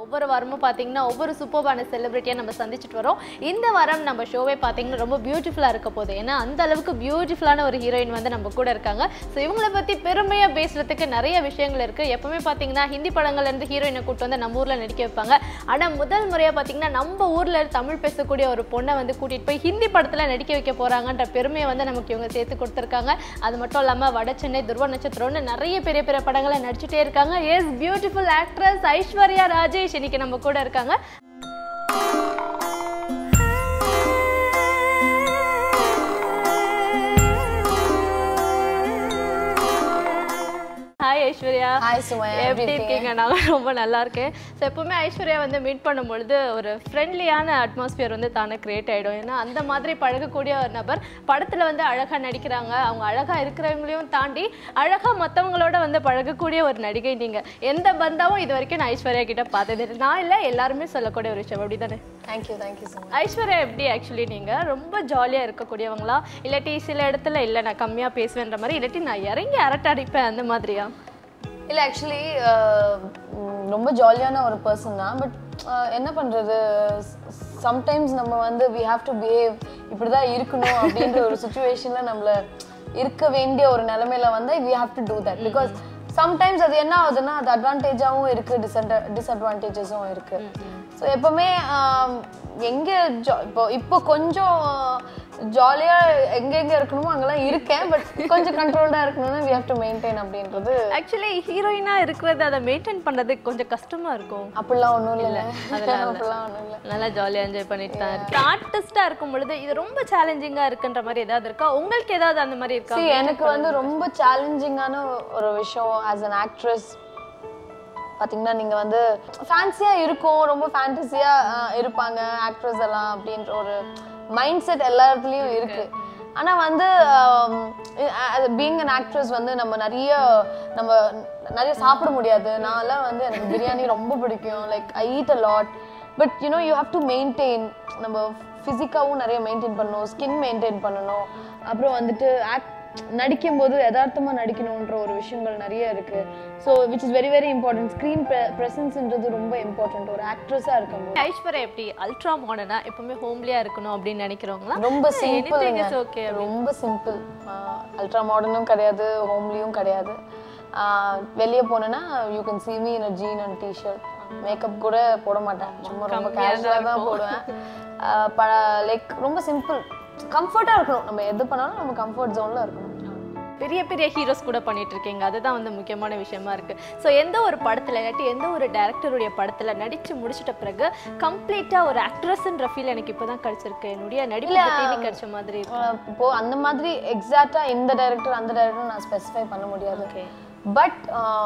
ஒவ்வொரு வாரமும் பார்த்தீங்கன்னா ஒவ்வொரு சூப்பர்பான செலிபிரிட்டியாக நம்ம சந்திச்சுட்டு வரோம் இந்த வாரம் நம்ம ஷோவே பார்த்தீங்கன்னா ரொம்ப பியூட்டிஃபுல்லாக இருக்க போகுது ஏன்னா அந்த அளவுக்கு பியூட்டிஃபுல்லான ஒரு ஹீரோயின் வந்து நம்ம கூட இருக்காங்க ஸோ இவங்கள பற்றி பெருமையாக பேசுறதுக்கு நிறைய விஷயங்கள் இருக்குது எப்பவுமே பார்த்தீங்கன்னா ஹிந்தி படங்கள்ல இருந்து ஹீரோயினை கூட்டு வந்து நம்ம ஊரில் நடிக்க வைப்பாங்க ஆனால் முதல் முறையாக பார்த்தீங்கன்னா நம்ம ஊரில் தமிழ் பேசக்கூடிய ஒரு பொண்ணை வந்து கூட்டிகிட்டு போய் ஹிந்தி படத்தில் நடிக்க வைக்க போகிறாங்கன்ற பெருமையை வந்து நமக்கு இவங்க சேர்த்து கொடுத்துருக்காங்க அது மட்டும் இல்லாமல் வட சென்னை துருவ நட்சத்திரம்னு நிறைய பெரிய பெரிய படங்களை நடிச்சுட்டே இருக்காங்க yes beautiful actress Aishwarya Rajesh இன்னைக்கு நம்ம கூட இருக்காங்க ஹாய் ஐஸ்வர்யா ஹாய் சுமையா எப்படி இருக்கீங்க நான் ரொம்ப நல்லா இருக்கேன் ஸோ எப்பவுமே ஐஸ்வர்யா வந்து மீட் பண்ணும்பொழுது ஒரு ஃப்ரெண்ட்லியான அட்மாஸ்பியர் வந்து தானே கிரியேட் ஆகிடும் ஏன்னா அந்த மாதிரி பழகக்கூடிய ஒரு நபர் படத்தில் வந்து அழகாக நடிக்கிறாங்க அவங்க அழகாக இருக்கிறவங்களையும் தாண்டி அழகாக மற்றவங்களோட வந்து பழகக்கூடிய ஒரு நடிகை நீங்கள் எந்த பந்தாவும் இது வரைக்கும் நான் ஐஸ்வர்யா கிட்ட பார்த்தது இல்லை. நான் இல்லை எல்லாருமே சொல்லக்கூடிய ஒரு விஷயம் அப்படி தானே தேங்க்யூ தேங்க்யூ ஸோ ஐஸ்வர்யா எப்படி ஆக்சுவலி நீங்கள் ரொம்ப ஜாலியாக இருக்கக்கூடியவங்களா இல்லாட்டி சில இடத்துல இல்லை நான் கம்மியாக பேசுவேன்ற மாதிரி இல்லாட்டி நான் இறங்கி அரட்டை அடிப்பேன் அந்த மாதிரியா இல்லை ஆக்சுவலி ரொம்ப ஜாலியான ஒரு பர்சன் தான் பட் என்ன பண்ணுறது சம்டைம்ஸ் நம்ம வந்து வி ஹாவ் டு பிஹேவ் இப்படி தான் இருக்கணும் அப்படின்ற ஒரு சுச்சுவேஷனில் நம்மள இருக்க வேண்டிய ஒரு நிலமையில வந்து we have to do that because sometimes அது என்ன ஆகுதுன்னா அது அட்வான்டேஜாகவும் இருக்குது டிஸ்அட்வா டிஸ்அட்வான்டேஜஸும் இருக்குது ஸோ எப்போவுமே எங்கே ஜா இப்போ இப்போ கொஞ்சம் ஜாலியாக எங்கெங்கே இருக்கணுமோ அங்கெல்லாம் இருக்கேன் பட் கொஞ்சம் கண்ட்ரோல்டாக இருக்கணும்னா வி ஹாவ் டு மெயின்டைன் அப்படின்றது ஆக்சுவலி ஹீரோயினா இருக்கிறது அதை மெயின்டைன் பண்றது கொஞ்சம் கஷ்டமா இருக்கும் அப்படிலாம் ஒன்றும் இல்லை அதனால. அப்படிலாம் ஒன்றும் இல்லை நல்லா ஜாலியாக என்ஜாய் பண்ணிட்டு தான் இருக்கு ஆர்டிஸ்டா இருக்கும் பொழுது இது ரொம்ப சேலஞ்சிங்கா இருக்குன்ற மாதிரி ஏதாவது இருக்கா உங்களுக்கு ஏதாவது அந்த மாதிரி இருக்கா See, எனக்கு வந்து ரொம்ப சேலஞ்சிங்கான ஒரு விஷயம் ஆஸ் அன் ஆக்ட்ரஸ் பார்த்தீங்கன்னா நீங்கள் வந்து ஃபேன்சியாக இருக்கும் ரொம்ப ஃபேண்டசியாக இருப்பாங்க ஆக்ட்ரஸ் எல்லாம் அப்படின்ற ஒரு மைண்ட் செட் எல்லா இடத்துலையும் இருக்கு ஆனால் வந்து பீங் அன் ஆக்ட்ரஸ் வந்து நம்ம நிறைய நம்ம நிறைய சாப்பிட முடியாது நான்லாம் வந்து எனக்கு பிரியாணி ரொம்ப பிடிக்கும் like I eat a lot but you know you have to maintain நம்ம ஃபிசிக்காவும் நிறைய மெயின்டைன் பண்ணணும் ஸ்கின் மெயின்டைன் பண்ணணும் அப்புறம் வந்துட்டு ஆக்ட் நடிக்கும் போது யதார்த்தமா நடிக்கணுன்ற ஒரு விஷயங்கள் நிறைய இருக்கு so which is very very important screen ப்ரெசன்ஸ்ன்றது ரொம்ப இம்பார்ட்டன்ட் ஒரு ஆக்ட்ரஸாக இருக்கும்போது ஐஸ்வர்யா எப்படி அல்ட்ரா மாடர்னா எப்பவுமே ஹோம்லியா இருக்கணும் அப்படின்னு நினைக்கிறவங்களா ரொம்ப anything is சிம்பிள் okay ரொம்ப சிம்பிள் அல்ட்ரா மாடர்னும் கிடையாது ஹோம்லியும் கிடையாது வெளியே போனேன்னா you can see me in a jean and t-shirt makeup கூட போட மாட்டேன் சும்மா ரொம்ப கேஷுவலாக தான் போடுவேன் லைக் ரொம்ப சிம்பிள் கம்ஃபர்ட்டாக இருக்கணும் நம்ம எது பண்ணாலும் நம்ம கம்ஃபர்ட் ஜோனில் இருக்கணும் பெரிய பெரிய ஹீரோஸ் கூட பண்ணிட்டு இருக்கீங்க அதுதான் வந்து முக்கியமான விஷயமா இருக்கு ஸோ எந்த ஒரு படத்துல இல்லாட்டி எந்த ஒரு டேரக்டருடைய படத்துல நடிச்சு முடிச்சிட்ட பிறகு கம்ப்ளீட்டா ஒரு ஆக்ட்ரஸ்ன்ற ஃபீல் எனக்கு இப்போதான் கிடைச்சிருக்கு என்னுடைய நடிப்பு தேடி கிடைச்ச மாதிரி இருக்கு அஹ் இப்போ அந்த மாதிரி எக்ஸாக்டா இந்த டைரக்டர் அந்த டைரக்டர் நான் ஸ்பெசிஃபை பண்ண முடியாது Okay. பட்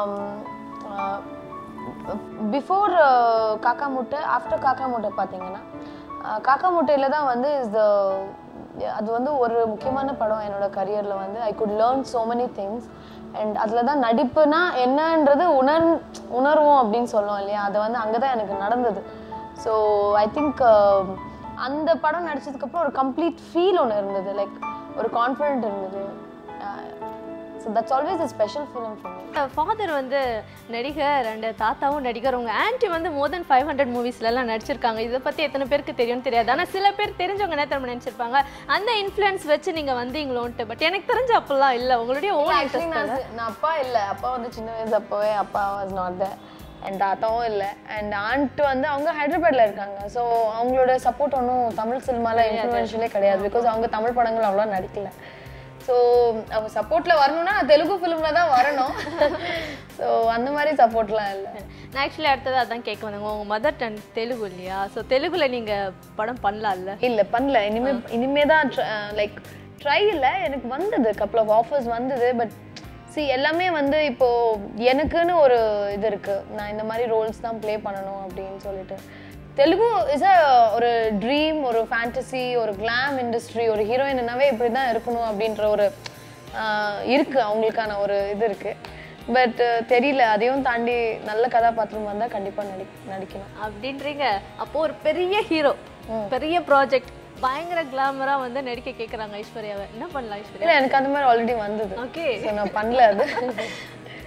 பிஃபோர் காக்கா முட்டை ஆஃப்டர் காக்கா முட்டை பார்த்தீங்கன்னா அஹ் காக்கா முட்டையில் தான் வந்து இஸ் த அது வந்து ஒரு முக்கியமான படம் என்னோட கரியரில் வந்து I could learn so many things and அதில் தான் நடிப்புனா என்னன்றது உணர் உணர்வோம் அப்படின்னு சொல்லுவோம் இல்லையா அது வந்து அங்கே தான் எனக்கு நடந்தது ஸோ ஐ திங்க் அந்த படம் நடிச்சதுக்கப்புறம் ஒரு கம்ப்ளீட் ஃபீல் ஒன்று இருந்தது லைக் ஒரு கான்ஃபிடென்ட் இருந்தது so that's always a special film for me father வந்து நடிகர் ரெண்டு தாத்தாவும் நடிகர் உங்க ஆன்டி வந்து மோர் தென் ஃபைவ் ஹண்ட்ரட் மூவிஸ்லாம் நடிச்சிருக்காங்க இதை பத்தி எத்தனை பேருக்கு தெரியும்னு தெரியாது ஆனா சில பேர் தெரிஞ்சவங்க என்ன தெரியுமா நினைச்சிருப்பாங்க அந்த இன்ஃப்ளூயன்ஸ் வச்சு நீங்க வந்தீங்களோன்ட்டு பட் எனக்கு தெரிஞ்ச அப்பெல்லாம் இல்ல உங்களுடைய ஓன் ஆக்சுவலி நான் சி- நான் அப்பா இல்லை அப்பா வந்து சின்ன வயசு அப்போவே அப்பா வாஸ் நாட் த அண்ட் தாத்தாவும் இல்லை அண்ட் ஆண்ட் வந்து அவங்க ஹைதராபாத்ல இருக்காங்க ஸோ அவங்களோட சப்போர்ட் ஒன்றும் தமிழ் சினிமால இன்ஃப்ளூயன்ஷியலே கிடையாது பிகாஸ் அவங்க தமிழ் படங்கள் அவ்வளோ நடிக்கல ஸோ அவங்க சப்போர்ட்ல வரணும்னா நான் தெலுங்கு ஃபிலிம்ல தான் வரணும் ஸோ அந்த மாதிரி சப்போர்ட்லாம் இல்லை நான் ஆக்சுவலி அடுத்தது அதான் கேட்க வந்தாங்க உங்க மதர் டன் தெலுங்கு இல்லையா ஸோ தெலுங்குல நீங்க படம் பண்ணலாம்ல இல்ல பண்ணல இனிமே இனிமே தான் லைக் ட்ரை இல்ல எனக்கு வந்தது கப்பல் ஆஃப் ஆஃபர்ஸ் வந்தது பட் see எல்லாமே வந்து இப்போ எனக்குன்னு ஒரு இது இருக்கு நான் இந்த மாதிரி ரோல்ஸ் தான் ப்ளே பண்ணணும் அப்படின்னு சொல்லிட்டு தெலுங்கு இஸ் அ ஒரு ட்ரீம் ஒரு ஃபேண்டசி ஒரு கிளாம் இண்டஸ்ட்ரி ஒரு ஹீரோயின்னாவே இப்படி தான் இருக்கணும் அப்படின்ற ஒரு ஆஹ், இருக்கு அவங்களுக்கான ஒரு இது இருக்கு பட் தெரியல அதையும் தாண்டி நல்ல கதாபாத்திரம் வந்தா கண்டிப்பா நடி நடிக்கணும் அப்படின்றீங்க அப்போ ஒரு பெரிய ஹீரோ பெரிய ப்ராஜெக்ட் பயங்கர கிளாமரா வந்து நடிக்க கேக்குறாங்க ஐஸ்வர்யாவை என்ன பண்ணலாம் ஐஸ்வர்யா இல்ல எனக்கு அந்த மாதிரி ஆல்ரெடி வந்தது ஓகே ஸோ நான் பண்ணல அது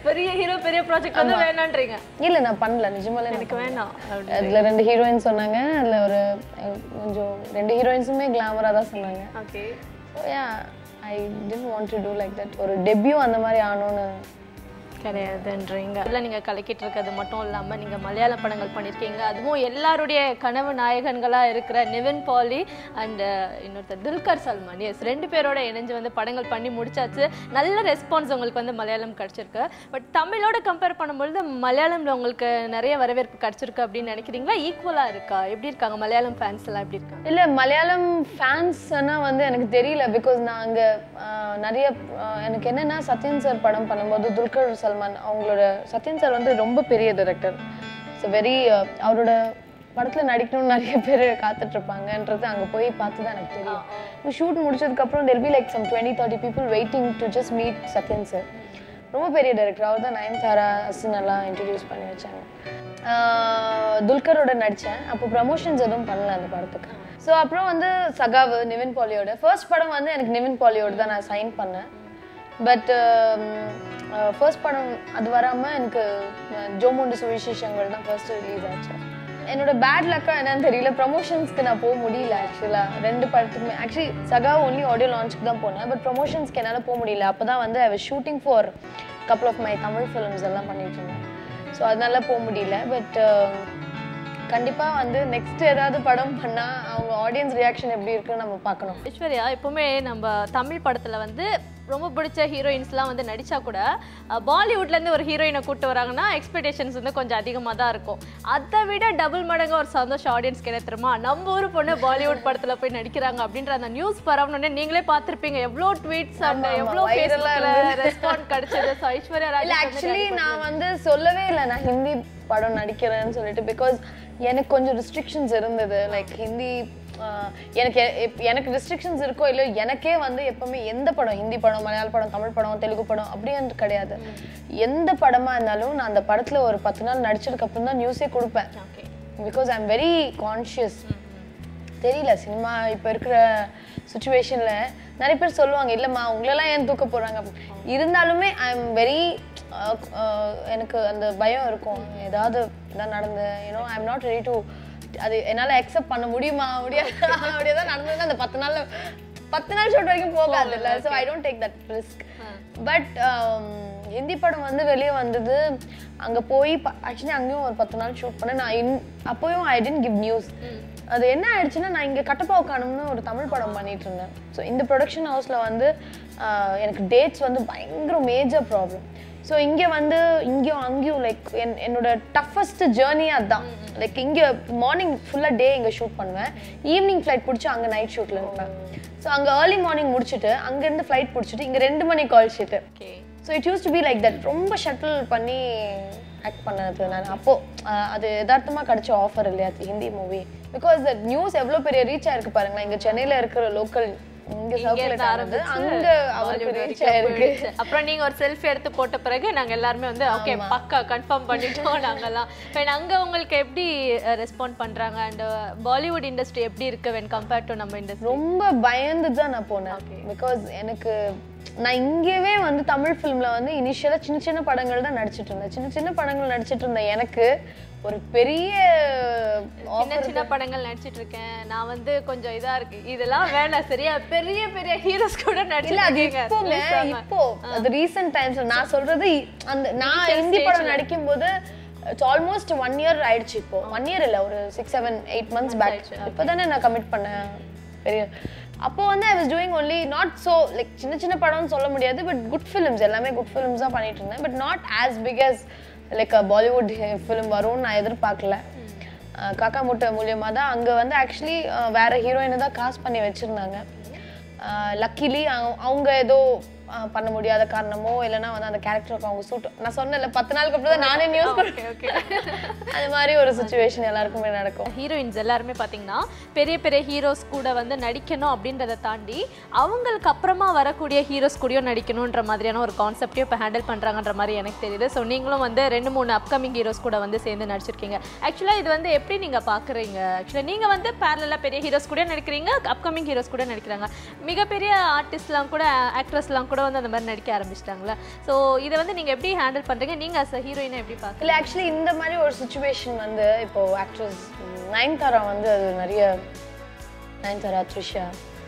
பெரிய ஹீரோ பெரிய ப்ராஜெக்ட் வந்து வேணான்றீங்க இல்ல நான் பண்ணல நிஜமாலே எனக்கு வேணாம் அப்படி. அதுல ரெண்டு ஹீரோயின் சொன்னாங்க அதுல ஒரு அஹ், கொஞ்சம் ரெண்டு ஹீரோயின்ஸுமே கிளாமரா தான் சொன்னாங்க okay so ya I didn't want to do like that ஒரு டெபியூ அந்த மாதிரி ஆகணும்னு கிடையாதுன்றீங்க இல்லை நீங்கள் கலக்கிட்டு இருக்கிறது மட்டும் இல்லாமல் நீங்கள் மலையாள படங்கள் பண்ணியிருக்கீங்க அதுவும் எல்லாருடைய கனவு நாயகன்களாக இருக்கிற நிவின் பாலி அண்ட் இன்னொருத்தர் துல்கர் சல்மான் எஸ் ரெண்டு பேரோட இணைஞ்சு வந்து படங்கள் பண்ணி முடிச்சாச்சு நல்ல ரெஸ்பான்ஸ் உங்களுக்கு வந்து மலையாளம் கிடச்சிருக்கு பட் தமிழோட கம்பேர் பண்ணும்பொழுது மலையாளம்ல உங்களுக்கு நிறைய வரவேற்பு கிடச்சிருக்கு அப்படின்னு நினைக்கிறீங்களா ஈக்குவலாக இருக்கா எப்படி இருக்காங்க மலையாளம் ஃபேன்ஸ் எல்லாம் எப்படி இருக்காங்க இல்ல மலையாளம் ஃபேன்ஸ்னா வந்து எனக்கு தெரியல பிகாஸ் நான் அங்க ஆஹ், நிறைய ஆஹ், எனக்கு என்னன்னா சத்யன் சார் படம் பண்ணும்போது துல்கர் சல்மான் அவங்களோட சத்யன் சார் வந்து ரொம்ப பெரிய டைரக்டர் ஸோ வெரி அவரோட படத்துல நடிக்கணும்னு நிறைய பேர் காத்துட்டு இருப்பாங்கன்றது அங்க போய் பார்த்து தான் எனக்கு தெரியும் ஷூட் முடிச்சதுக்கு அப்புறம் there'll be like some twenty thirty people waiting to just meet Sathyan sir ரொம்ப பெரிய டைரக்டர் அவர் தான் நயன்தாரா அசின் எல்லாம் இன்ட்ரடியூஸ் பண்ணி வச்சாங்க ஆஹ் துல்கரோட நடித்தேன் அப்போ ப்ரமோஷன்ஸ் எதுவும் பண்ணல அந்த படத்துக்கு ஸோ அப்புறம் வந்து சகாவு நிவின் பாலியோட ஃபர்ஸ்ட் படம் வந்து எனக்கு நிவின் பாலியோட தான் நான் சைன் பண்ணேன் பட் ஃபர்ஸ்ட் படம் அது வராமல் எனக்கு அஹ், ஜோமுண்டு சுவிசேஷங்கள் தான் ஃபர்ஸ்ட் ரிலீஸ் ஆச்சு என்னோட பேட் லக்கா என்னன்னு தெரியல ப்ரமோஷன்ஸ்க்கு நான் போக முடியல ஆக்சுவலாக ரெண்டு படத்துக்குமே ஆக்சுவலி சகா ஒன்லி ஆடியோ லான்ச்சுக்கு தான் போனேன் பட் ப்ரமோஷன்ஸ்க்கு என்னால் போக முடியல அப்போ தான் வந்து I was shooting for couple of my Tamil films எல்லாம் பண்ணிட்டு இருந்தேன் ஸோ அதனால போக முடியல பட் கண்டிப்பாக வந்து நெக்ஸ்ட் ஏதாவது படம் பண்ணால் அவங்க ஆடியன்ஸ் ரியாக்ஷன் எப்படி இருக்குன்னு நம்ம பார்க்கணும் ஐஸ்வர்யா எப்பவுமே நம்ம தமிழ் படத்துல வந்து ரொம்ப பிடிச்ச ஹீரோயின்ஸ்லாம் வந்து நடிச்சா கூட அஹ், பாலிவுட்ல இருந்து ஒரு ஹீரோயினை கூட்டு வராங்கன்னா எக்ஸ்பெக்டேஷன்ஸ் வந்து கொஞ்சம் அதிகமாக தான் இருக்கும் அதை விட டபுள் மடங்கு ஒரு சந்தோஷம் ஆடியன்ஸ்க்கு என்ன தெரியுமா நம்ம ஊர் பொண்ணு பாலிவுட் படத்துல போய் நடிக்கிறாங்க அப்படின்ற அந்த நியூஸ் பரவணுன்னே நீங்களே பார்த்திருப்பீங்க எவ்வளோ ட்வீட்ஸ் அண்ட் ஆமா, எவ்வளோ viral ஆ ஃபேஸ்புக்கில் ரெஸ்பாண்ட் கிடைச்சது ஸோ ஐஸ்வர்யா இல்ல ராஜேஷ் வந்து ஆக்சுவலி நான் வந்து சொல்லவே இல்லை நான் ஹிந்தி படம் நடிக்கிறேன்னு சொல்லிட்டு பிகாஸ் எனக்கு கொஞ்சம் ரெஸ்ட்ரிக்ஷன்ஸ் இருந்தது லைக் ஹிந்தி ஆஹ், எனக்கு எ- எப்- எனக்கு ரெஸ்ட்ரிக்ஷன்ஸ் இருக்கோ இல்லையோ எனக்கே வந்து எப்பவுமே எந்த படம் ஹிந்தி படம் மலையாள படம் தமிழ் படம் தெலுங்கு படம் அப்படின்னு கிடையாது எந்த படமா இருந்தாலும் நான் அந்த படத்துல ஒரு பத்து நாள் நடிச்சதுக்கு அப்புறம் தான் நியூஸே கொடுப்பேன் okay because I am very conscious தெரியல சினிமா இப்போ இருக்கிற சுச்சுவேஷனில் நிறைய பேர் சொல்லுவாங்க இல்லைம்மா உங்களெல்லாம் ஏன் தூக்க போகிறாங்க இருந்தாலுமே ஐ எம் வெரி எனக்கு அந்த பயம் இருக்கும் ஏதாவது இதான் நடந்து you know I am not ready to அது என்னால் அக்செப்ட் பண்ண முடியுமா முடியாது அப்படியே தான் நடந்தது அந்த பத்து நாள்ல பத்து நாள் ஷூட் வரைக்கும் போகாது இல்லை so I don't take that risk but Hindi படம் வந்து வெளியே வந்தது அங்கே போய் ஆக்சுவலி அங்கேயும் ஒரு பத்து நாள் ஷூட் பண்ணேன் நான் இன் அப்போயும் ஐ டென்ட் கிவ் நியூஸ் அது என்ன ஆயிடுச்சுன்னா நான் இங்கே கட்டப்பாவு காணும்னு ஒரு தமிழ் படம் பண்ணிட்டு இருந்தேன் ஸோ இந்த ப்ரொடக்ஷன் ஹவுஸில் வந்து ஆஹ், எனக்கு டேட்ஸ் வந்து பயங்கர மேஜர் ப்ராப்ளம் ஸோ இங்கே வந்து இங்கேயும் அங்கேயும் லைக் என் என்னோட டஃபஸ்ட் ஜேர்னி அதுதான் லைக் இங்கே மார்னிங் ஃபுல்லாக டே இங்கே ஷூட் பண்ணுவேன் ஈவினிங் ஃப்ளைட் பிடிச்சி அங்கே நைட் ஷூட்டில் இருப்பேன் ஸோ அங்கே ஏர்லி மார்னிங் முடிச்சுட்டு அங்கேருந்து ஃப்ளைட் பிடிச்சிட்டு இங்கே ரெண்டு மணி call sheet okay so it used to be like that ரொம்ப ஷட்டில் பண்ணி ஆக்ட் பண்ணது நான் அப்போ ஆஹ், அது யதார்த்தமாக கிடைச்ச ஆஃபர் இல்லையா அது Hindi movie because the news எவ்வளோ பெரிய ரீச் ஆயிருக்கு பாருங்களேன் இங்கே சென்னையில் இருக்கிற லோக்கல் இங்கே சர்க்குலேட் ஆனது அங்கே அவருக்கு ரீச் ஆயிருக்கு அப்புறம் நீங்க ஒரு செல்ஃபி எடுத்து போட்ட பிறகு நாங்க எல்லாருமே வந்து ஓகே பக்கா கன்ஃபார்ம் பண்ணிட்டோம் நாங்கெல்லாம் அண்ட் அங்க உங்களுக்கு எப்படி ரெஸ்பாண்ட் பண்றாங்க அண்ட் பாலிவுட் இண்டஸ்ட்ரி எப்படி இருக்கு வென் கம்பேர்ட் டு நம்ம இண்டஸ்ட்ரி ரொம்ப பயந்து தான் நான் போனேன் பிகாஸ் எனக்கு நான் இங்கேவே வந்து தமிழ் ஃபிலிம்ல வந்து இனிஷியலாக சின்ன சின்ன படங்கள் தான் நடிச்சிட்டு இருந்தேன் சின்ன சின்ன படங்கள் நடிச்சிட்டு இருந்தேன் எனக்கு ஒரு பெரிய சின்ன சின்ன படங்கள் நடிச்சிட்டு இருக்கேன் நான் வந்து கொஞ்சம் இதா இருக்கு இதெல்லாம் வேணாம் சரியா பெரிய பெரிய ஹீரோஸ் கூட இல்ல நடிச்சிட்டு அது இருக்கீங்க இப்போங்க இப்போ அது ரீசெண்ட் டைம்ஸ்ல நான் சொல்றது இ- அந்த நான் ஹிந்தி படம் நடிக்கும் போது இட்ஸ் ஆல்மோஸ்ட் ஒன் இயர் ஆயிடுச்சு இப்போ ஒன் இயர் இல்ல ஒரு six seven eight months back இப்போதானே நான் கமிட் பண்ணேன் பெரிய அப்போ வந்து I was doing only not so like சின்ன சின்ன படம்னு சொல்ல முடியாது பட் குட் ஃபிலிம்ஸ் எல்லாமே குட் ஃபிலிம்ஸ் தான் பண்ணிட்டு இருந்தேன் but not as big as like Bollywood film வரும்னு நான் எதிர்பார்க்கல அஹ் காக்கா முட்டை மூலியமா தான் அங்கே வந்து ஆக்சுவலி வேற ஹீரோயினை தான் காஸ்ட் பண்ணி வச்சிருந்தாங்க லக்கிலி அவங்க ஏதோ அஹ், பண்ண முடியாத காரணமோ இல்லைன்னா வந்து அந்த கேரக்டருக்கு அவங்க சூட் நான் சொன்னேன்ல பத்து நாளுக்கு அப்புறம் தான் நானே நியூஸ் ஓகே ஓகே அது மாதிரி ஒரு சுச்சுவேஷன் எல்லாருக்குமே நடக்கும் ஹீரோயின்ஸ் எல்லாருமே பார்த்தீங்கன்னா பெரிய பெரிய ஹீரோஸ் கூட வந்து நடிக்கணும் அப்படின்றத தாண்டி அவங்களுக்கு அப்புறமா வரக்கூடிய ஹீரோஸ் கூடயும் நடிக்கணுன்ற மாதிரியான ஒரு கான்செப்டையும் இப்போ ஹேண்டில் பண்ணுறாங்கன்ற மாதிரி எனக்கு தெரியுது ஸோ நீங்களும் வந்து ரெண்டு மூணு அப்கமிங் ஹீரோஸ் கூட வந்து சேர்ந்து நடிச்சிருக்கீங்க ஆக்சுவலாக இது வந்து எப்படி நீங்கள் பார்க்குறீங்க ஆக்சுவலாக நீங்கள் வந்து பேரலாக பெரிய ஹீரோஸ் கூட நடிக்கிறீங்க அப்கமிங் ஹீரோஸ் கூட நடிக்கிறாங்க மிகப்பெரிய ஆர்டிஸ்ட்லாம் கூட ஆக்ட்ரஸ்லாம் கூட கூட வந்து அந்த மாதிரி நடிக்க ஆரம்பிச்சிட்டாங்களா ஸோ இதை வந்து நீங்கள் எப்படி ஹேண்டில் பண்ணுறீங்க நீங்கள் அஸ் அ ஹீரோயினை எப்படி பார்க்குறீங்க இல்லை ஆக்சுவலி இந்த மாதிரி ஒரு சுச்சுவேஷன் வந்து இப்போ ஆக்ட்ரஸ் நயன்தாரா வந்து அது நிறைய நயன்தாரா த்ரிஷா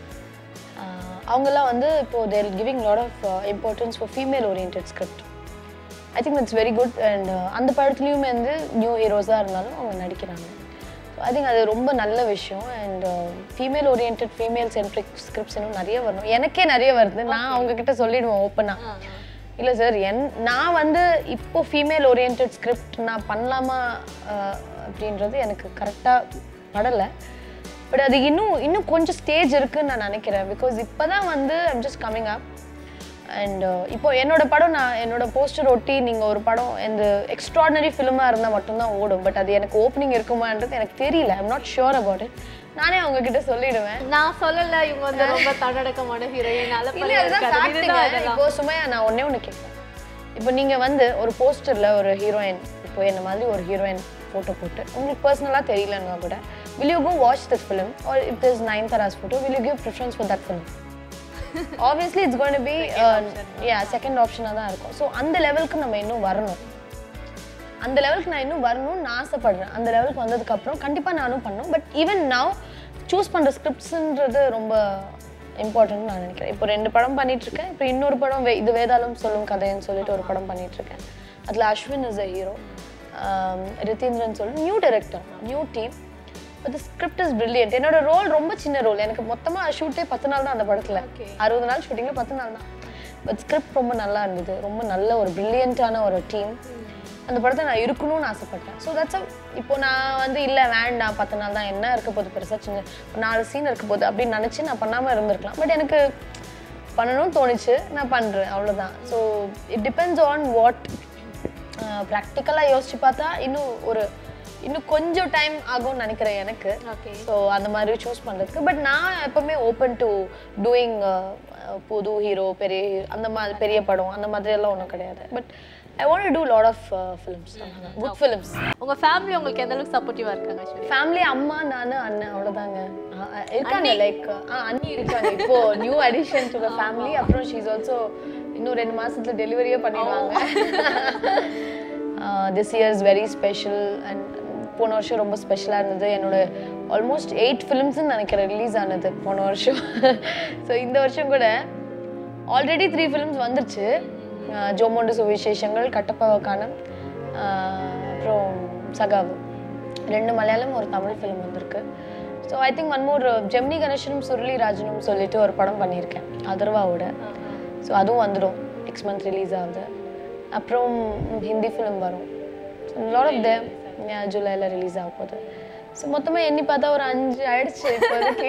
ஆஹ் அவங்கெல்லாம் வந்து இப்போ there giving lot of importance for female orient script I think it's very good and அந்த படத்துலையுமே வந்து நியூ ஹீரோஸாக இருந்தாலும் அவங்க நடிக்கிறாங்க ஐ திங்க் அது ரொம்ப நல்ல விஷயம் and female orient female centric scripts இன்னும் நிறைய வரணும் எனக்கே நிறைய வருது நான் அவங்க கிட்ட சொல்லிடுவேன் ஓப்பனாக இல்லை சார் என் நான் வந்து இப்போ ஃபீமேல் ஓரியன்ட் ஸ்கிரிப்ட் நான் பண்ணலாமா அஹ், அப்படின்றது எனக்கு கரெக்டாக படலை பட் அது இன்னும் இன்னும் கொஞ்சம் ஸ்டேஜ் இருக்குன்னு நான் நினைக்கிறேன் பிகாஸ் இப்போ தான் வந்து I'm just coming up and இப்போ என்னோட படம் நான் என்னோட போஸ்டர் ஒட்டி நீங்கள் ஒரு படம் இந்த எக்ஸ்ட்ராடனரி ஃபிலிமாக இருந்தால் மட்டும்தான் ஓடும் பட் அது எனக்கு ஓப்பனிங் இருக்குமான்றது எனக்கு தெரியல I'm not sure about it நானே அவங்க கிட்ட சொல்லிடுவேன் நான் சொல்லல இவங்க வந்து ரொம்ப தன்னடக்கமான ஹீரோயின் இல்ல, அலப்பறையா அதுதான் இருக்காது fact இதுதான் ங்க. இதெல்லாம் இப்போ சுமையா நான் ஒண்ணே ஒண்ணு கேட்பேன் இப்போ நீங்க வந்து ஒரு போஸ்டர்ல ஒரு ஹீரோயின் இப்போ என்ன மாதிரி ஒரு ஹீரோயின் போட்டோ போட்டு உங்களுக்கு பர்சனலா தெரியலன்னா கூட will you go watch that film or if there's Nayanthara's photo will you give preference for that film obviously it's going to be uh, yeah second option தான் இருக்கும் ஸோ அந்த லெவலுக்கு நம்ம இன்னும் வரணும் அந்த லெவலுக்கு நான் இன்னும் வரணும்னு நான் ஆசைப்படுறேன் அந்த லெவலுக்கு வந்ததுக்கப்புறம் கண்டிப்பாக நானும் பண்ணணும் பட் ஈவன் now சூஸ் பண்ணுற ஸ்கிரிப்ட்ஸுன்றது ரொம்ப இம்பார்ட்டன்ட் நான் நினைக்கிறேன் இப்போ ரெண்டு படம் பண்ணிட்டு இருக்கேன் இப்போ இன்னொரு படம் வே- இது வேதாளம் சொல்லும் கதைன்னு சொல்லிட்டு ஒரு படம் பண்ணிட்டு இருக்கேன் அதில் Ashwin is a hero Rithindran சொல்லி new director new team but script is brilliant என்னோட ரோல் ரொம்ப சின்ன ரோல் எனக்கு மொத்தமாக ஷூட்டே பத்து நாள் தான் அந்த படத்தில் அறுபது நாள் ஷூட்டிங்கில் பத்து நாள் தான் பட் ஸ்கிரிப்ட் ரொம்ப நல்லா இருந்தது ரொம்ப நல்ல ஒரு பிரில்லியண்ட்டான ஒரு டீம் அந்த படத்தை நான் இருக்கணும்னு ஆசைப்பட்டேன் ஸோ தட்ஸ் இப்போ நான் வந்து இல்லை வேண்டாம் பத்து நாள் தான் என்ன இருக்க போகுது பெருசாக சின்ன ஒரு நாலு சீன் இருக்க போகுது அப்படின்னு நினச்சி நான் பண்ணாமல் இருந்திருக்கலாம் பட் எனக்கு பண்ணணும்னு தோணுச்சு நான் பண்ணுறேன் அவ்வளோதான் so it depends on what ப்ராக்டிக்கலாக யோசிச்சு பார்த்தா இன்னும் ஒரு இன்னும் கொஞ்சம் டைம் ஆகும்னு நினைக்கிறேன் எனக்கு ஓகே ஸோ அந்த மாதிரி சூஸ் பண்ணுறதுக்கு பட் நான் எப்பவுமே ஓப்பன் டு டூயிங் புது ஹீரோ பெரிய hero, அந்த மாதிரி பெரிய படம் அந்த மாதிரி எல்லாம் ஒன்றும் கிடையாது but I want do lot of films good films உங்க ஃபேமிலி உங்களுக்கு எந்த அளவுக்கு சப்போர்ட்டிவா இருக்காங்க ஐஸ்வர்யா ஃபேமிலி அம்மா நான் அண்ணன் அவ்வளோதாங்க இருக்காங்க லைக் அண்ணி இருக்காங்க இப்போ new addition to the family அப்புறம் ஷீஸ் ஆல்சோ இன்னும் ரெண்டு மாசத்துல டெலிவரியே பண்ணிடுவாங்க this year is very special and போன வருஷம் ரொம்ப ஸ்பெஷலாக இருந்தது என்னோட ஆல்மோஸ்ட் எயிட் ஃபிலிம்ஸ்னு நினைக்கிறேன் ரிலீஸ் ஆனது போன வருஷம் ஸோ இந்த வருஷம் கூட ஆல்ரெடி த்ரீ ஃபிலிம்ஸ் வந்துருச்சு அஹ் ஜோமோண்டு சுவிசேஷங்கள் கட்டப்பாவக்கானம் அப்புறம் சகாவு ரெண்டு மலையாளம் ஒரு தமிழ் ஃபிலிம் வந்திருக்கு so I think one more Gemini கணேசனும் சுருளி ராஜனும் சொல்லிட்டு ஒரு படம் பண்ணியிருக்கேன் அதர்வாவோட ஸோ அதுவும் வந்துடும் நெக்ஸ்ட் மந்த் ரிலீஸ் ஆகுது அப்புறம் ஹிந்தி ஃபிலிம் வரும் லாட் ஆஃப் தேம் ஜூலையில் ரிலீஸ் ஆக போகுது ஸோ மொத்தமாக எண்ணி பார்த்தா ஒரு அஞ்சு ஆயிடுச்சு இப்போதைக்கு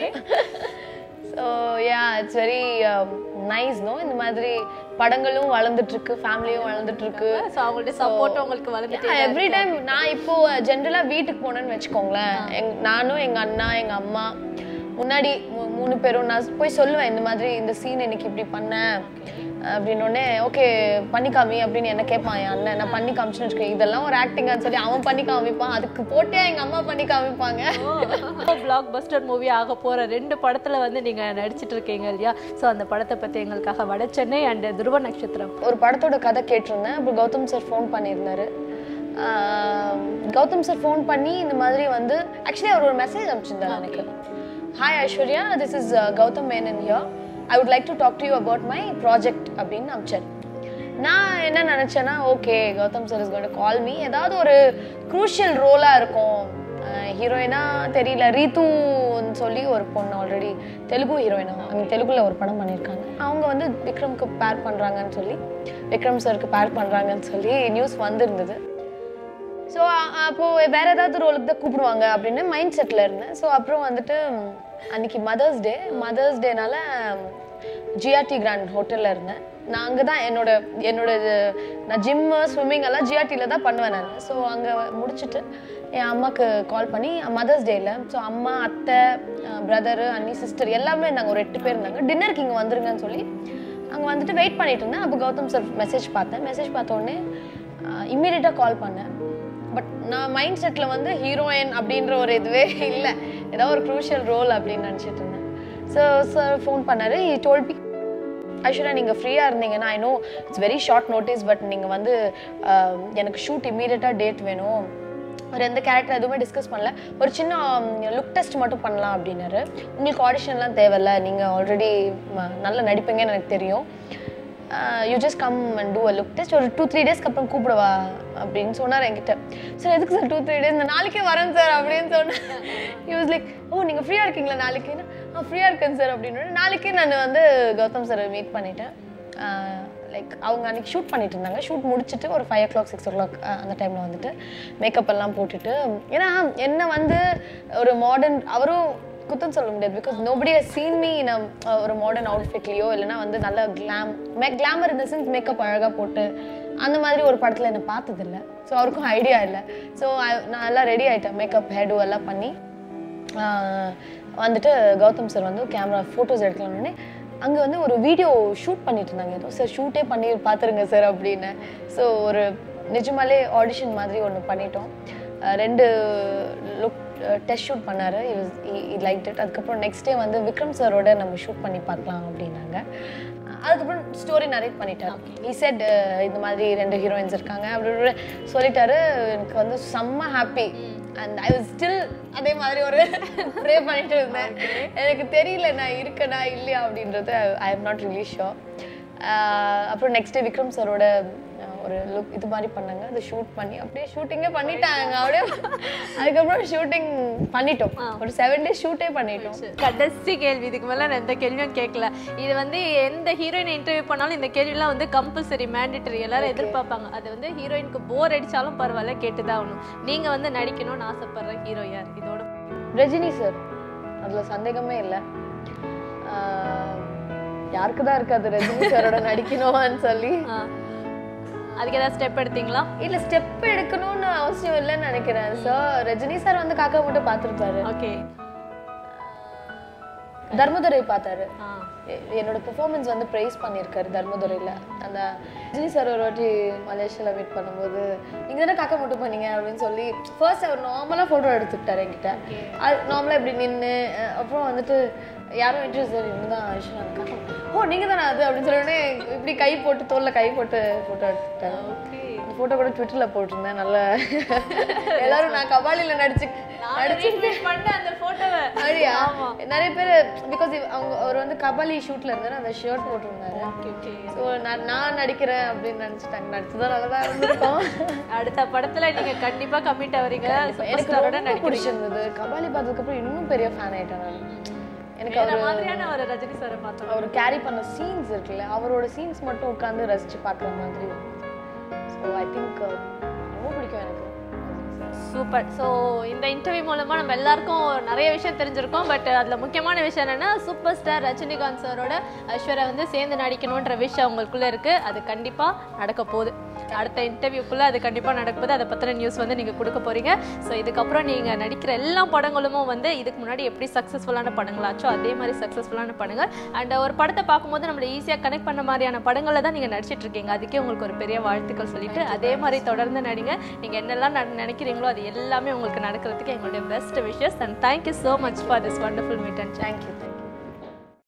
so ya it's very nice no இந்த மாதிரி படங்களும் வளர்ந்துட்டு இருக்கு ஃபேமிலியும் வளர்ந்துட்டு இருக்கு ஸோ அவங்களுடைய சப்போர்ட் உங்களுக்கு வளர்ந்துட்டே எவ்ரி டைம் நான் இப்போ ஜென்ரலா வீட்டுக்கு போனேன்னு வச்சுக்கோங்களேன் எங் நானும் எங்க அண்ணா எங்க அம்மா முன்னாடி மூ- மூணு பேரும் நான் போய் சொல்லுவேன் இந்த மாதிரி இந்த சீன் இன்னைக்கு இப்படி பண்ணேன் அப்படின்னோடனே ஓகே பண்ணி காமி அப்படின்னு என்ன கேட்பான் என் அண்ணன் நான் பண்ணி காமிச்சுன்னு வச்சுக்கோங்க இதெல்லாம் ஒரு ஆக்டிங்கான்னு சொல்லி அவன் பண்ணி காமிப்பான் அதுக்கு போட்டே எங்க அம்மா பண்ணி காமிப்பாங்க பிளாக் பஸ்டர் மூவி ஆக போற ரெண்டு படத்துல வந்து நீங்க நடிச்சிட்டு இருக்கீங்க இல்லையா ஸோ அந்த படத்தை பத்தி எங்களுக்காக வட சென்னை அண்ட் துருவ நட்சத்திரம் ஒரு படத்தோட கதை கேட்டிருந்தேன் அப்புறம் கௌதம் சார் ஃபோன் பண்ணியிருந்தாரு ஆஹ் கௌதம் சார் ஃபோன் பண்ணி இந்த மாதிரி வந்து ஆக்சுவலி அவர் ஒரு மெசேஜ் அனுப்பிச்சிருந்தாரு எனக்கு hi Aishwarya this is Gautham Menon here I would like to talk to you about my project அப்படின்னு அனுப்பிச்சார் நான் என்ன நினச்சேன்னா okay Gautham sir is going call me ஏதாவது ஒரு குரூஷியல் ரோலாக இருக்கும் ஹீரோயினா தெரியல ரீத்துன்னு சொல்லி ஒரு பொண்ணு ஆல்ரெடி தெலுங்கு ஹீரோயினா ஐ மீன் தெலுங்குல ஒரு படம் பண்ணியிருக்காங்க அவங்க வந்து விக்ரம்க்கு பேர் பண்ணுறாங்கன்னு சொல்லி விக்ரம் சாருக்கு பேர் பண்ணுறாங்கன்னு சொல்லி நியூஸ் வந்திருந்தது ஸோ அப்போ வேற ஏதாவது ரோலுக்கு தான் கூப்பிடுவாங்க அப்படின்னு மைண்ட் செட்டில் இருந்தேன் ஸோ அப்புறம் வந்துட்டு ம், அன்னைக்கு மதர்ஸ் டே மதர்ஸ் டேனால ஜிஆர்டி கிராண்ட் ஹோட்டலில் இருந்தேன் நான் அங்கே தான் என்னோட என்னோட இது நான் ஜிம்மு ஸ்விம்மிங் எல்லாம் ஜிஆர்டியில் தான் பண்ணுவேன் நான் ஸோ அங்கே முடிச்சுட்டு என் அம்மாவுக்கு கால் பண்ணி மதர்ஸ் டேயில் ஸோ அம்மா அத்தை பிரதரு அண்ணி சிஸ்டர் எல்லாமே இருந்தாங்க ஒரு எட்டு பேர் இருந்தாங்க டின்னருக்கு இங்கே வந்துருங்கன்னு சொல்லி அங்கே வந்துட்டு வெயிட் பண்ணிட்டு இருந்தேன் அப்போ கௌதம் சார் மெசேஜ் பார்த்தேன் மெசேஜ் பார்த்த உடனே இம்மீடியட்டாக கால் பண்ணேன் பட் நான் மைண்ட் செட்டில் வந்து ஹீரோயின் அப்படின்ற ஒரு இதுவே இல்லை ஏதோ ஒரு க்ரூஷியல் ரோல் அப்படின்னு நினச்சிட்டு இருந்தேன் ஸோ சார் ஃபோன் பண்ணாரு ஈ டோல் பி ஐஸ்வர்யா நீங்கள் ஃப்ரீயாக இருந்தீங்கன்னா I know it's very short notice but நீங்கள் வந்து ஆஹ், எனக்கு ஷூட் இம்மீடியட்டாக டேட் வேணும் ஒரு எந்த கேரக்டர் எதுவுமே டிஸ்கஸ் பண்ணல ஒரு சின்ன லுக் டெஸ்ட் மட்டும் பண்ணலாம் அப்படின்னாரு உங்களுக்கு ஆடிஷன்லாம் தேவையில்ல நீங்கள் ஆல்ரெடி நல்லா நடிப்பீங்கன்னு எனக்கு தெரியும் you just come and do a look test ஒரு டூ த்ரீ டேஸ்க்கு அப்புறம் கூப்பிடவா அப்படின்னு சொன்னார் என்கிட்ட சார் எதுக்கு சார் டூ த்ரீ டேஸ் இந்த நாளைக்கே வரேன் சார் அப்படின்னு சொன்னேன் யூ வாஸ் லைக் ஓ நீங்கள் ஃப்ரீயாக இருக்கீங்களா நாளைக்குன்னு ஆ ஃப்ரீயாக இருக்கேன் சார் அப்படின்னு நாளைக்கே நான் வந்து கௌதம் சார் மீட் பண்ணிட்டேன் லைக் அவங்க அன்றைக்கி ஷூட் பண்ணிட்டு இருந்தாங்க ஷூட் முடிச்சுட்டு ஒரு five o'clock six o'clock அந்த டைமில் வந்துட்டு மேக்கப் எல்லாம் போட்டுட்டு ஏன்னா என்ன வந்து ஒரு மாடர்ன் அவரும் குத்தம் சொல்ல முடியாது because nobody has seen me in ஒரு மாடர்ன் அவுட்ஃபிட்லேயோ இல்லைன்னா வந்து நல்ல கிளாம் மே கிளாமர் இந்த சென்ஸ் மேக்கப் அழகாக போட்டு அந்த மாதிரி ஒரு படத்தில் என்னை பார்த்ததில்ல ஸோ அவருக்கும் ஐடியா இல்லை ஸோ நான் எல்லாம் ரெடி ஆகிட்டேன் மேக்கப் ஹேடு எல்லாம் பண்ணி ஆஹ் வந்துட்டு கௌதம் சார் வந்து கேமரா ஃபோட்டோஸ் எடுக்கலாம்னு அங்கே வந்து ஒரு வீடியோ ஷூட் பண்ணிட்டு இருந்தாங்க ஏதோ சார் ஷூட்டே பண்ணி பார்த்துருங்க சார் அப்படின்னு ஸோ ஒரு நிஜமாலே ஆடிஷன் மாதிரி ஒன்று பண்ணிட்டோம் ஆஹ் ரெண்டு லுக் டெஸ்ட் ஷூட் பண்ணார் லைக் இட் அதுக்கப்புறம் நெக்ஸ்ட் டே வந்து விக்ரம் சாரோட நம்ம ஷூட் பண்ணி பார்க்கலாம் அப்படின்னாங்க அதுக்கப்புறம் ஸ்டோரி நரேட் பண்ணிட்டாரு ஈ செட் இந்த மாதிரி ரெண்டு ஹீரோயின்ஸ் இருக்காங்க அப்படி இப்படி சொல்லிட்டாரு எனக்கு வந்து செம்ம happy and I was still அதே மாதிரி ஒரு ப்ரே பண்ணிட்டு இருந்தேன் எனக்கு தெரியல நான் இருக்கேனா இல்லையா அப்படின்றது I am not really sure அப்புறம் நெக்ஸ்ட் டே விக்ரம் சாரோட ஒரு லுக் இது மாதிரி பண்ணாங்க அதை ஷூட் பண்ணி அப்படியே ஷூட்டிங்கே பண்ணிட்டாங்க அப்படியே அதுக்கப்புறம் ஷூட்டிங் பண்ணிட்டோம் ஒரு செவன் டேஸ் ஷூட்டே பண்ணிட்டோம் கடைசி கேள்வி இதுக்கு மேல நான் எந்த கேள்வியும் கேட்கல இது வந்து எந்த ஹீரோயின் இன்டர்வியூ பண்ணாலும் இந்த கேள்விலாம் வந்து கம்பல்சரி மேண்டிட்டரி எல்லாரும் எதிர்பார்ப்பாங்க அது வந்து ஹீரோயினுக்கு போர் அடிச்சாலும் பரவாயில்ல கேட்டுதான் ஆகணும் நீங்க வந்து நடிக்கணும்னு ஆசைப்படுற ஹீரோ யார் இதோட ரஜினி சார் அதுல சந்தேகமே இல்லை யாருக்கு தான் இருக்காது ரஜினி சாரோட நடிக்கணும்னு சொல்லி ஆ. அதுக்கு ஏதாவது ஸ்டெப் எடுத்தீங்களா இல்ல ஸ்டெப் எடுக்கணும்னு அவசியம் இல்லைன்னு நினைக்கிறேன் சார் ரஜினி சார் வந்து காக்கா மட்டும் பார்த்துருப்பாரு ஓகே தர்மதுரை பார்த்தாரு ஆ எ- என்னோட பெர்ஃபார்மன்ஸ் வந்து ப்ரைஸ் பண்ணியிருக்காரு தர்மதுரையில் அந்த ரஜினி சார் ஒரு வாட்டி மலேசியாவில் மீட் பண்ணும்போது நீங்கள் தானே காக்கா மட்டும் பண்ணீங்க அப்படின்னு சொல்லி ஃபர்ஸ்ட் அவர் நார்மலாக ஃபோட்டோ எடுத்துக்கிட்டாரு என்கிட்ட அது நார்மலாக இப்படி நின்று அப்புறம் வந்துட்டு யாரும் இன்ட்ரெஸ்ட் சார் இவங்க தான் காக்கா ஓ நீங்கள் தானே அது அப்படின்னு சொல்லி இப்படி கை போட்டு தோலில் கை போட்டு ஃபோட்டோ எடுத்துக்கிட்டாரு ஓகே இந்த ஃபோட்டோ கூட ட்விட்டரில் போட்டிருந்தேன் நல்ல எல்லாரும் நான் கபாலியில் நடிச்சு நடிச்சு பண்ண அந்த போட்டோவை அப்படியா நிறைய பேர் பிகாஸ் அவங்க அவர் வந்து கபாலி ஷூட்ல இருந்தாரு அந்த ஷர்ட் போட்டிருந்தாரு ஓகே ஓகே ஸோ நான் நான் நடிக்கிறேன் அப்படின்னு நினைச்சிட்டாங்க நடிச்சதும் நல்லதா இருந்திருக்கும் அடுத்த படத்துல நீங்க கண்டிப்பா கமிட் ஆவறீங்க எனக்கு சூப்பர்ஸ்டாரோட ரொம்ப பிடிச்சிருந்தது கபாலி பார்த்ததுக்கு அப்புறம் இன்னும் பெரிய ஃபேன் ஆயிட்டேன் நான் எனக்கு வேற அவர் மாதிரியான ஒரு ரஜினி சாரை பார்த்தோம் அவர் கேரி பண்ண சீன்ஸ் இருக்குல்ல அவரோட சீன்ஸ் மட்டும் உட்காந்து ரசிச்சு பார்க்குற மாதிரி ஸோ ஐ திங்க் ரொம்ப பிடிக்கும் எனக்கு சூப்பர் ஸோ இந்த இன்டர்வியூ மூலமா நம்ம எல்லாருக்கும் நிறைய விஷயம் தெரிஞ்சிருக்கோம் பட் அதுல முக்கியமான விஷயம் என்னன்னா சூப்பர் ஸ்டார் ரஜினிகாந்த் சாரோட ஐஸ்வர்யா வந்து சேர்ந்து நடிக்கணுன்ற விஷயம் உங்களுக்குள்ள இருக்கு அது கண்டிப்பா நடக்க போகுது அடுத்த இன்டர்வியூக்குள்ள அது கண்டிப்பா நடக்க போகுது அதை பத்தின நியூஸ் வந்து நீங்க கொடுக்க போறீங்க ஸோ இதுக்கப்புறம் நீங்க நடிக்கிற எல்லா படங்களும் வந்து இதுக்கு முன்னாடி எப்படி சக்ஸஸ்ஃபுல்லான படங்களாச்சோ அதே மாதிரி சக்ஸஸ்ஃபுல்லான படங்கள் அண்ட் ஒரு படத்தை பார்க்கும்போது நம்மள ஈஸியாக கனெக்ட் பண்ண மாதிரியான படங்களை தான் நீங்க நடிச்சிட்டு இருக்கீங்க அதுக்கே உங்களுக்கு ஒரு பெரிய வாழ்த்துக்கள் சொல்லிட்டு அதே மாதிரி தொடர்ந்து நடிங்க நீங்க என்னெல்லாம் நட- நினைக்கிறீங்களோ அது எல்லாமே உங்களுக்கு நடக்கிறதுக்கு எங்களுடைய best wishes and thank you so much for this wonderful meet and thank you thank you